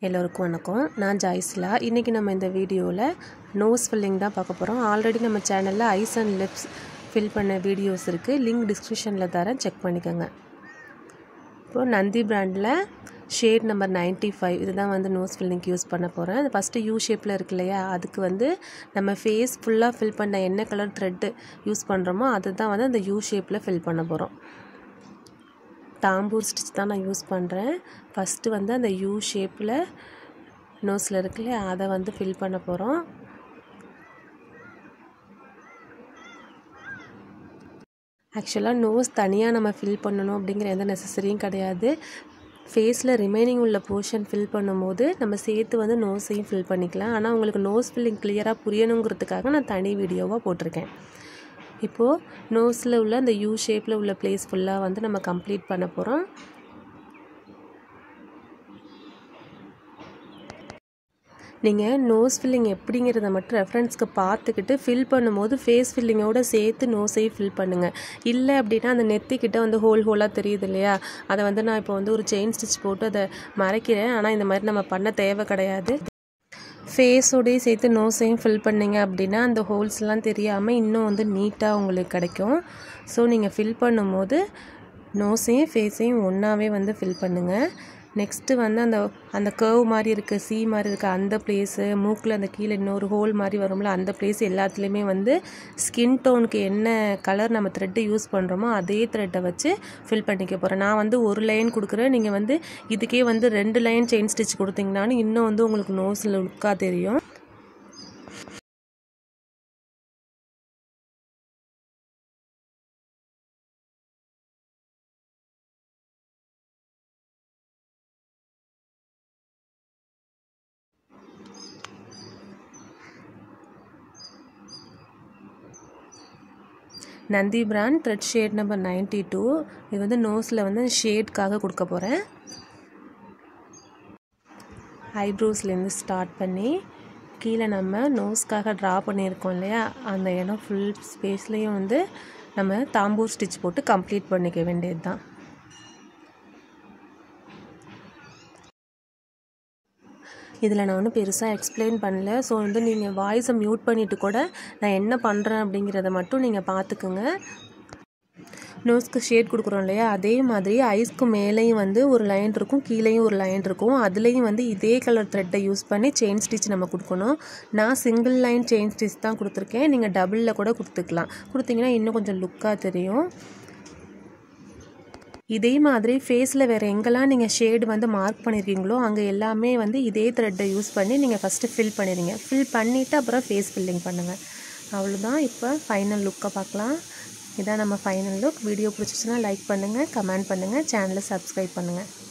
எல்லோருக்கும் வணக்கம் நான் ஜாய்ஸ்லா இன்றைக்கி நம்ம இந்த வீடியோவில் நோஸ் ஃபில்லிங் தான் பார்க்க போகிறோம் ஆல்ரெடி நம்ம சேனலில் ஐஸ் அண்ட் லிப்ஸ் ஃபில் பண்ண வீடியோஸ் இருக்குது லிங்க் டிஸ்கிரிப்ஷனில் தரேன் செக் பண்ணிக்கோங்க இப்போது நந்தி பிராண்டில் ஷேட் நம்பர் நைன்ட்டி ஃபைவ் இதுதான் வந்து நோஸ் ஃபில்லிங்க்கு யூஸ் பண்ண போகிறேன் அது ஃபஸ்ட்டு யூ ஷேப்பில் இருக்கு இல்லையா அதுக்கு வந்து நம்ம ஃபேஸ் ஃபுல்லாக ஃபில் பண்ண என்ன கலர் த்ரெட்டு யூஸ் பண்ணுறோமோ அதுதான் வந்து அந்த யூ ஷேப்பில் ஃபில் பண்ண போகிறோம் தாம்பூர் ஸ்டிச் தான் நான் யூஸ் பண்ணுறேன் ஃபஸ்ட்டு வந்து அந்த யூ ஷேப்பில் நோஸில் இருக்குல்ல அதை வந்து ஃபில் பண்ண போகிறோம் ஆக்சுவலாக நோஸ் தனியாக நம்ம ஃபில் பண்ணணும் அப்படிங்கிற எந்த நெசசரியும் கிடையாது ஃபேஸில் ரிமைனிங் உள்ள போர்ஷன் ஃபில் பண்ணும்போது நம்ம சேர்த்து வந்து நோஸையும் ஃபில் பண்ணிக்கலாம் ஆனால் உங்களுக்கு நோஸ் ஃபில்லிங் கிளியராக புரியணுங்கிறதுக்காக நான் தனி வீடியோவாக போட்டிருக்கேன் இப்போது நோஸில் உள்ள அந்த யூ ஷேப்பில் உள்ள பிளேஸ் ஃபுல்லாக வந்து நம்ம கம்ப்ளீட் பண்ண போகிறோம் நீங்கள் நோஸ் ஃபில்லிங் எப்படிங்கிறத மட்டும் ரெஃபரன்ஸ்க்கு பார்த்துக்கிட்டு ஃபில் பண்ணும்போது ஃபேஸ் ஃபில்லிங்கோடு சேர்த்து நோஸையும் ஃபில் பண்ணுங்கள் இல்லை அப்படின்னா அந்த நெத்திக்கிட்ட வந்து ஹோல் ஹோலாக தெரியுது இல்லையா அதை வந்து நான் இப்போ வந்து ஒரு செயின் ஸ்டிச் போட்டு அதை மறைக்கிறேன் ஆனால் இந்த மாதிரி நம்ம பண்ண தேவை கிடையாது ஃபேஸோடய சேர்த்து நோஸையும் ஃபில் பண்ணிங்க அப்படின்னா அந்த ஹோல்ஸ்லாம் தெரியாமல் இன்னும் வந்து நீட்டாக உங்களுக்கு கிடைக்கும் ஸோ நீங்கள் ஃபில் பண்ணும்போது நோஸையும் ஃபேஸையும் ஒன்றாவே வந்து ஃபில் பண்ணுங்கள் நெக்ஸ்ட்டு வந்து அந்த அந்த கர்வ் மாதிரி இருக்குது சி மாதிரி இருக்க அந்த பிளேஸு மூக்கில் அந்த கீழே இன்னொரு ஹோல் மாதிரி வரும்ல அந்த பிளேஸ் எல்லாத்துலேயுமே வந்து ஸ்கின் டோனுக்கு என்ன கலர் நம்ம த்ரெட்டு யூஸ் பண்ணுறோமோ அதே த்ரெட்டை வச்சு ஃபில் பண்ணிக்க போகிறேன் நான் வந்து ஒரு லைன் கொடுக்குறேன் நீங்கள் வந்து இதுக்கே வந்து ரெண்டு லைன் செயின் ஸ்டிச் கொடுத்தீங்கனாலும் இன்னும் வந்து உங்களுக்கு நோஸில் லுக்காக தெரியும் Nandi brand thread shade number ninety two இது வந்து நோஸில் வந்து ஷேட்காக கொடுக்க போகிறேன் ஐப்ரோஸ்லேருந்து ஸ்டார்ட் பண்ணி கீழே நம்ம நோஸ்க்காக ட்ரா பண்ணியிருக்கோம் இல்லையா அந்த இடம் ஃபுல் ஸ்பேஸ்லேயும் வந்து நம்ம தாம்பூர் ஸ்டிச் போட்டு கம்ப்ளீட் பண்ணிக்க வேண்டியது தான் இதில் நான் ஒன்றும் பெருசாக எக்ஸ்பிளைன் பண்ணல ஸோ வந்து நீங்கள் வாய்ஸை மியூட் பண்ணிவிட்டு கூட நான் என்ன பண்ணுறேன் அப்படிங்கிறத மட்டும் நீங்கள் பார்த்துக்குங்க நோஸ்க்கு ஷேட் கொடுக்குறோம் இல்லையா அதே மாதிரி ஐஸ்க்கு மேலேயும் வந்து ஒரு லைன் இருக்கும் கீழேயும் ஒரு லைன் இருக்கும் அதுலேயும் வந்து இதே கலர் த்ரெட்டை யூஸ் பண்ணி செயின் ஸ்டிச் நம்ம கொடுக்கணும் நான் சிங்கிள் லைன் செயின் ஸ்டிச் தான் கொடுத்துருக்கேன் நீங்கள் டபுளில் கூட கொடுத்துக்கலாம் கொடுத்தீங்கன்னா இன்னும் கொஞ்சம் லுக்காக தெரியும் இதே மாதிரி ஃபேஸில் வேறு எங்கெல்லாம் நீங்கள் ஷேடு வந்து மார்க் பண்ணியிருக்கீங்களோ அங்கே எல்லாமே வந்து இதே த்ரெட்டை யூஸ் பண்ணி நீங்கள் ஃபஸ்ட்டு ஃபில் பண்ணிடுங்க ஃபில் பண்ணிவிட்டு அப்புறம் ஃபேஸ் ஃபில்லிங் பண்ணுங்கள் அவ்வளோதான் இப்போ ஃபைனல் லுக்கை பார்க்கலாம் இதான் நம்ம ஃபைனல் லுக் வீடியோ பிடிச்சிச்சுன்னா லைக் பண்ணுங்கள் கமெண்ட் பண்ணுங்கள் சேனலை சப்ஸ்கிரைப் பண்ணுங்கள்